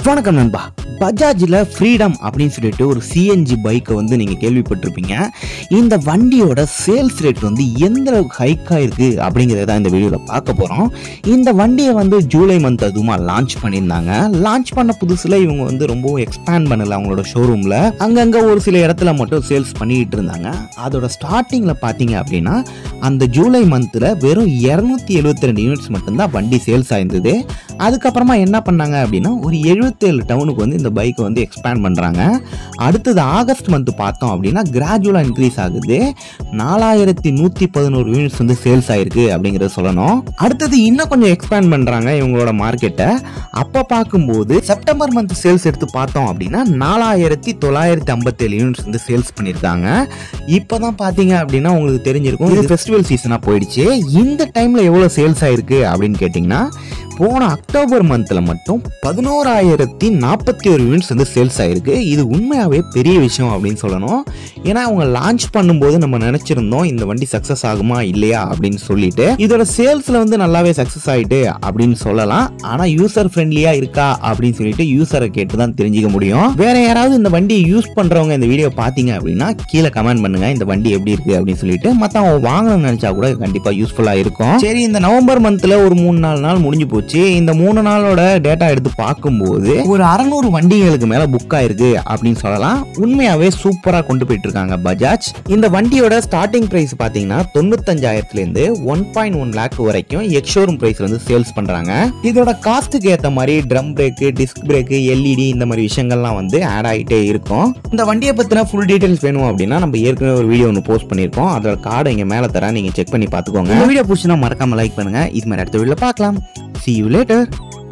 வணக்கம் நண்பா பஜாஜில் ஃப்ரீடம் அப்படின்னு சொல்லிட்டு ஒரு சிஎன்ஜி பைக்கை வந்து நீங்கள் கேள்விப்பட்டிருப்பீங்க இந்த வண்டியோட சேல்ஸ் ரேட் வந்து எந்த அளவுக்கு ஹைக்காக இருக்குது அப்படிங்கிறத தான் இந்த வீடியோவில் பார்க்க போகிறோம் இந்த வண்டியை வந்து ஜூலை மந்த் அதுவுமா லான்ச் பண்ணியிருந்தாங்க லான்ச் பண்ண புதுசில் இவங்க வந்து ரொம்ப எக்ஸ்பேண்ட் பண்ணல அவங்களோட ஷோரூமில் அங்கங்கே ஒரு சில இடத்துல மட்டும் சேல்ஸ் பண்ணிக்கிட்டு இருந்தாங்க அதோட ஸ்டார்டிங்கில் பார்த்தீங்க அப்படின்னா அந்த ஜூலை மந்தில் வெறும் இரநூத்தி எழுபத்தி ரெண்டு யூனிட்ஸ் மட்டும்தான் வண்டி சேல்ஸ் ஆயிருந்தது அதுக்கப்புறமா என்ன பண்ணாங்க அப்படின்னா ஒரு எழுபத்தேழு டவுனுக்கு வந்து இந்த பைக்கை வந்து எக்ஸ்பேண்ட் பண்ணுறாங்க அடுத்தது ஆகஸ்ட் மந்த் பார்த்தோம் அப்படின்னா கிராஜுவலாக இன்க்ரீஸ் ஆகுது நாலாயிரத்தி நூற்றி பதினோரு யூனிட்ஸ் வந்து சேல்ஸ் ஆயிருக்கு அப்படிங்கிறத சொல்லணும் அடுத்தது இன்னும் கொஞ்சம் எக்ஸ்பேண்ட் பண்ணுறாங்க இவங்களோட மார்க்கெட்டை அப்போ பார்க்கும்போது செப்டம்பர் மந்த் சேல்ஸ் எடுத்து பார்த்தோம் அப்படின்னா நாலாயிரத்தி தொள்ளாயிரத்தி ஐம்பத்தேழு யூனிட்ஸ் வந்து சேல்ஸ் பண்ணியிருக்காங்க இப்போ தான் பார்த்தீங்க அப்படின்னா உங்களுக்கு தெரிஞ்சிருக்கும் இது ஃபெஸ்டிவல் சீசனாக போயிடுச்சு இந்த டைமில் எவ்வளோ சேல்ஸ் ஆயிருக்கு அப்படின்னு கேட்டிங்கன்னா போன அக்டோபர் மந்தில் மட்டும் பதினோராயிரத்தி நாற்பத்தி ஒரு யூனிட்ஸ் வந்து சேல்ஸ் ஆயிருக்கு இது உண்மையாகவே பெரிய விஷயம் அப்படின்னு சொல்லணும் ஏன்னா அவங்க லான்ச் பண்ணும்போது நம்ம நினச்சிருந்தோம் இந்த வண்டி சக்ஸஸ் ஆகுமா இல்லையா அப்படின்னு சொல்லிட்டு இதோட சேல்ஸில் வந்து நல்லாவே சக்ஸஸ் ஆயிட்டு அப்படின்னு சொல்லலாம் ஆனால் யூசர் ஃப்ரெண்ட்லியாக இருக்கா அப்படின்னு சொல்லிட்டு யூசரை கேட்டு தான் தெரிஞ்சுக்க முடியும் வேற யாராவது இந்த வண்டியை யூஸ் பண்ணுறவங்க இந்த வீடியோ பார்த்தீங்க அப்படின்னா கீழே கமெண்ட் பண்ணுங்க இந்த வண்டி எப்படி இருக்கு அப்படின்னு சொல்லிட்டு மற்றவங்க வாங்கணும்னு நினச்சா கூட கண்டிப்பாக யூஸ்ஃபுல்லாக இருக்கும் சரி இந்த நவம்பர் மந்த்தில் ஒரு மூணு நாலு நாள் முடிஞ்சு போச்சு இந்த மூணு நாளோட டேட்டா எடுத்து பார்க்கும்போது ஒரு அறநூறு வண்டிகளுக்கு மேல புக் ஆயிருக்கு அப்படின்னு சொல்லலாம் உண்மையாவே சூப்பரா கொண்டு போயிட்டு இருக்காங்க பஜாஜ் இந்த வண்டியோட ஸ்டார்டிங் பிரைஸ் பாத்தீங்கன்னா தொண்ணூத்தஞ்சாயிரத்துல இருந்து ஒன் பாயிண்ட் ஒன் லேக் வரைக்கும் எக்ஷோரூம் பிரைஸ் வந்து சேல்ஸ் பண்றாங்க இதோட காஸ்ட்டுக்கு ஏத்த மாதிரி drum brake disc brake LED இந்த மாதிரி விஷயங்கள்லாம் வந்து ஆட் ஆகிட்டே இருக்கும் இந்த வண்டியை பத்தின ஃபுல் டீடைல்ஸ் வேணும் அப்படின்னா நம்ம ஏற்கனவே ஒரு வீடியோ ஒன்று போஸ்ட் பண்ணியிருக்கோம் அதோட கார்டை இங்க மேல தரேன் நீங்க செக் பண்ணி பார்த்துக்கோங்க இந்த வீடியோ பிடிச்சினா மறக்காம லைக் பண்ணுங்க இது மாதிரி அடுத்த வீடியோல பார்க்கலாம் see you later